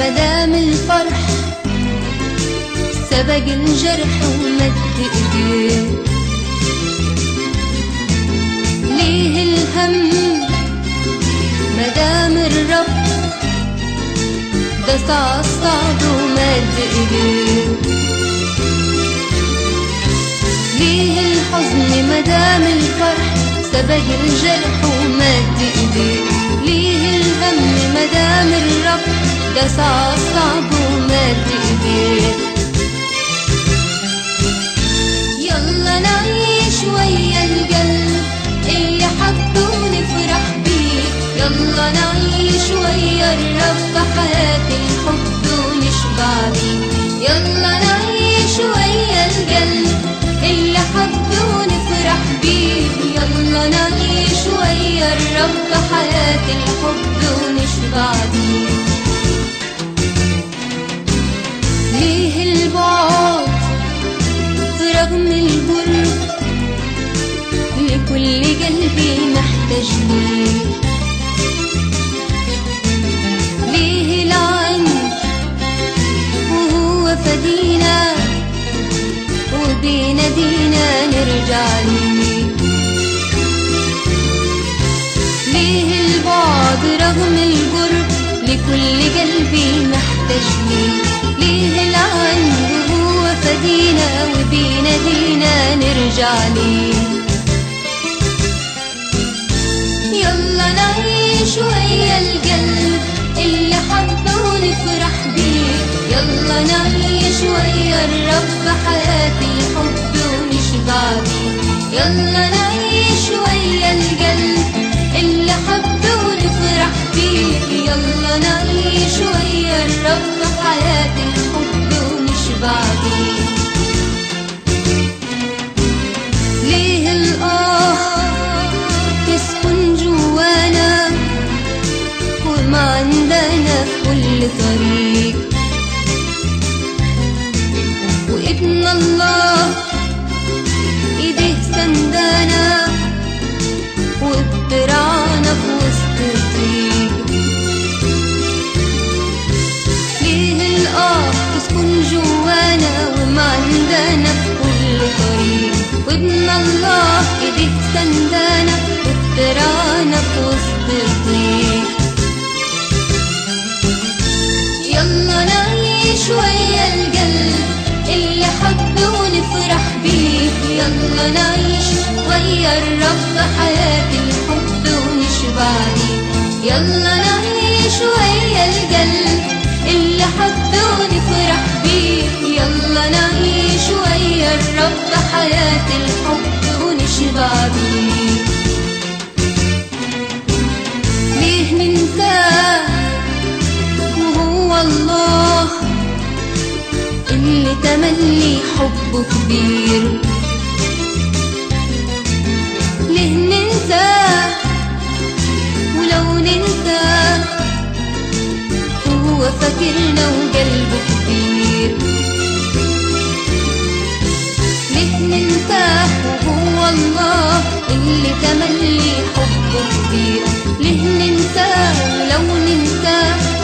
مدام الفرح سبق الجرح ومد ايديه ليه الهم مدام الرب دس عالصعب ومد ايديه ليه الحزن مدام الفرح سبق الجرح ومد ايديه ليه الهم مدام الرب دس عالصعب ومد ايديه يلا نعيش ويا القلب اللي حبه ونفرح بيه يلا نعيش ويا الرب حياة الحب ونشبع بيه يلا نعيش ويا القلب اللي حبه ونفرح بيه يلا نعيش ويا الرب حياة الحب ونشبع بيه ليه البعد رغم القرب لكل قلبي محتاج ليه ليه العند وهو فدينا وبينادينا نرجع ليه ليه البعد رغم القرب لكل قلبي محتاج ليه ليه العند وهو فدينا وبينادينا نرجع ليه يلا نعيش ويا القلب اللي حبه ونفرح بيه يلا نعيش ويا الرب حياة الحب ونشبع بيه يلا نعيش ويا القلب اللي حبه ونفرح بيه يلا نعيش ويا الرب حياة الحب ونشبع بيه ليه الآه تسكن جوانا وما عندنا في كل طريق وابن الله ايديه سندانا وبترعانا في وسط الطريق ليه الآه تسكن جوانا وما عندنا في كل طريق وابن الله ايديه سندانا وبترعانا في وسط الطريق يلا نعيش ويا القلب اللي حبه ونفرح بيه يلا نعيش ويا الرب حياة الحب ونشبع بيه يلا نعيش ويا القلب اللي حبه ونفرح بيه يلا نعيش ويا الرب حياة الحب ونشبع بيه ليه ننساه وهو الله اللي تملي حبه كبير ليه ننساه ولو ننساه هو فاكرنا وقلبه كبير ليه ننساه وهو الله اللي تملي حبه كبير ليه ننساه ولو ننساه